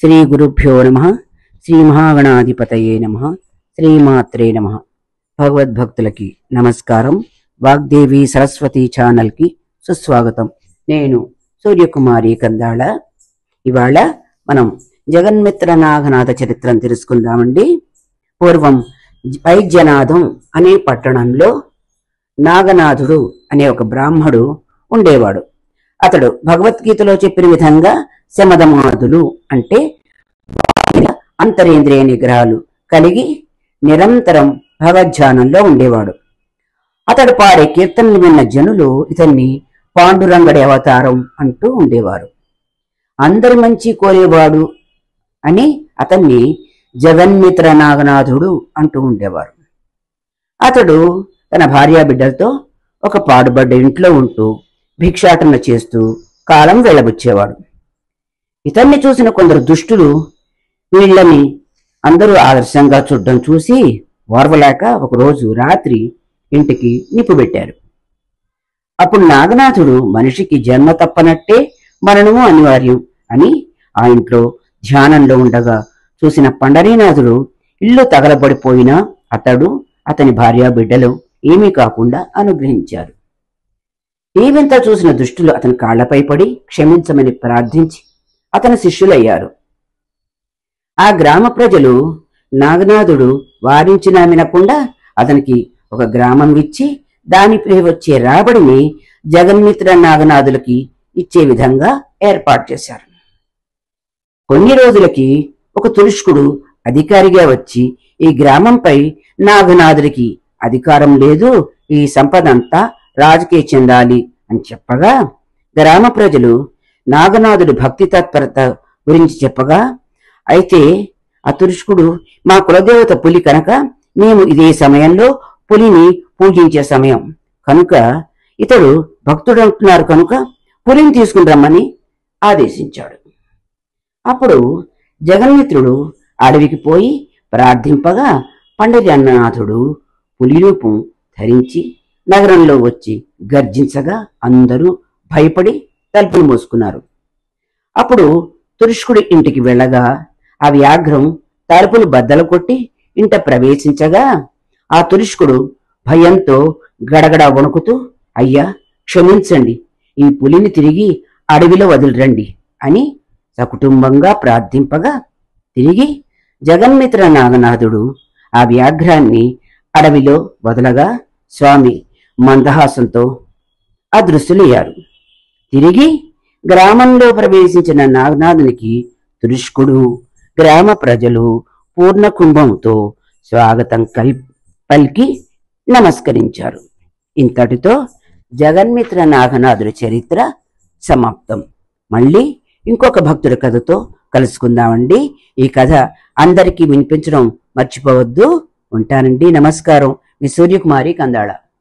శ్రీ గురుభ్యో నమ శ్రీ మహాగణాధిపతయే నమ శ్రీమాత్రే నమ భగవద్భక్తులకి నమస్కారం వాగ్దేవి సరస్వతి ఛానల్కి సుస్వాగతం నేను సూర్యకుమారి కందాళ ఇవాళ మనం జగన్మిత్ర నాగనాథ చరిత్రను తెలుసుకుందామండి పూర్వం వైద్యనాథం అనే పట్టణంలో నాగనాథుడు అనే ఒక బ్రాహ్మడు ఉండేవాడు అతడు భగవద్గీతలో చెప్పిన విధంగా శమదమాదులు అంటే అంతరేంద్రియ నిగ్రహాలు కలిగి నిరంతరం భగవద్ధ్యానంలో ఉండేవాడు అతడు పాడే కీర్తనలు విన్న జనులు ఇతన్ని పాండురంగడి అవతారం అంటూ ఉండేవారు అందరి మంచి కోరేవాడు అని అతన్ని జగన్మిత్ర నాగనాథుడు అంటూ ఉండేవారు అతడు తన భార్యా బిడ్డలతో ఒక పాడుబడ్డ ఇంట్లో ఉంటూ భిక్షాటన చేస్తూ కాలం వెళ్ళబుచ్చేవాడు ఇతన్ని చూసిన కొందరు దుష్టులు వీళ్ళని అందరూ ఆదర్శంగా చూడడం చూసి ఓర్వలేక ఒకరోజు రాత్రి ఇంటికి నిప్పు పెట్టారు అప్పుడు నాగనాథుడు మనిషికి జన్మ తప్పనట్టే మరణము అనివార్యం అని ఆ ఇంట్లో ధ్యానంలో ఉండగా చూసిన పండరీనాథుడు ఇల్లు తగలబడిపోయినా అతడు అతని భార్య బిడ్డలు ఏమీ కాకుండా అనుగ్రహించారు ఈవెంత చూసిన దుష్టులు అతని కాళ్లపై పడి క్షమించమని ప్రార్థించి అతని శిష్యులయ్యారు ఆ గ్రామ ప్రజలు నాగనాథుడు వారించినా వినకుండా అతనికి ఒక గ్రామం ఇచ్చి దానిపై వచ్చే రాబడిని జగన్మిత్ర నాగనాథులకి ఇచ్చే విధంగా ఏర్పాటు చేశారు కొన్ని రోజులకి ఒక తురుష్కుడు అధికారిగా వచ్చి ఈ గ్రామంపై నాగనాథుడికి అధికారం లేదు ఈ సంపద అంతా రాజుకే చెందాలి అని చెప్పగా గ్రామ ప్రజలు నాగనాథుడి భక్తి తత్పరత గురించి చెప్పగా అయితే ఆ తురుష్కుడు మా కులదేవత పులి కనుక మేము ఇదే సమయంలో పులిని పూజించే సమయం కనుక ఇతడు భక్తుడు అంటున్నారు కనుక పులిని తీసుకుని రమ్మని ఆదేశించాడు అప్పుడు జగన్మిత్రుడు అడవికి పోయి ప్రార్థింపగా పండజన్నాథుడు పులి రూపం ధరించి నగరంలో వచ్చి గర్జించగా అందరూ భయపడి తలుపులు మూసుకున్నారు అప్పుడు తురుష్కుడి ఇంటికి వెళ్ళగా ఆ వ్యాఘ్రం తలుపులు బద్దలు కొట్టి ఇంట ప్రవేశించగా ఆ తురుష్కుడు భయంతో గడగడ వణుకుతూ అయ్యా క్షమించండి ఈ పులిని తిరిగి అడవిలో వదిలిరండి అని సకుటుంబంగా ప్రార్థింపగా తిరిగి జగన్మిత్ర నాగనాథుడు ఆ వ్యాఘ్రాన్ని అడవిలో వదలగా స్వామి మందహాసంతో అదృశ్యులయ్యారు తిరిగి గ్రామంలో ప్రవేశించిన నాగనాథునికి తురుష్కుడు గ్రామ ప్రజలు పూర్ణ కుంభంతో స్వాగతం కల్ పలికి నమస్కరించారు ఇంతటితో జగన్మిత్ర నాగనాథుడి చరిత్ర సమాప్తం మళ్ళీ ఇంకొక భక్తుడి కథతో కలుసుకుందామండి ఈ కథ అందరికీ వినిపించడం మర్చిపోవద్దు ఉంటానండి నమస్కారం మీ సూర్యకుమారి కందాళ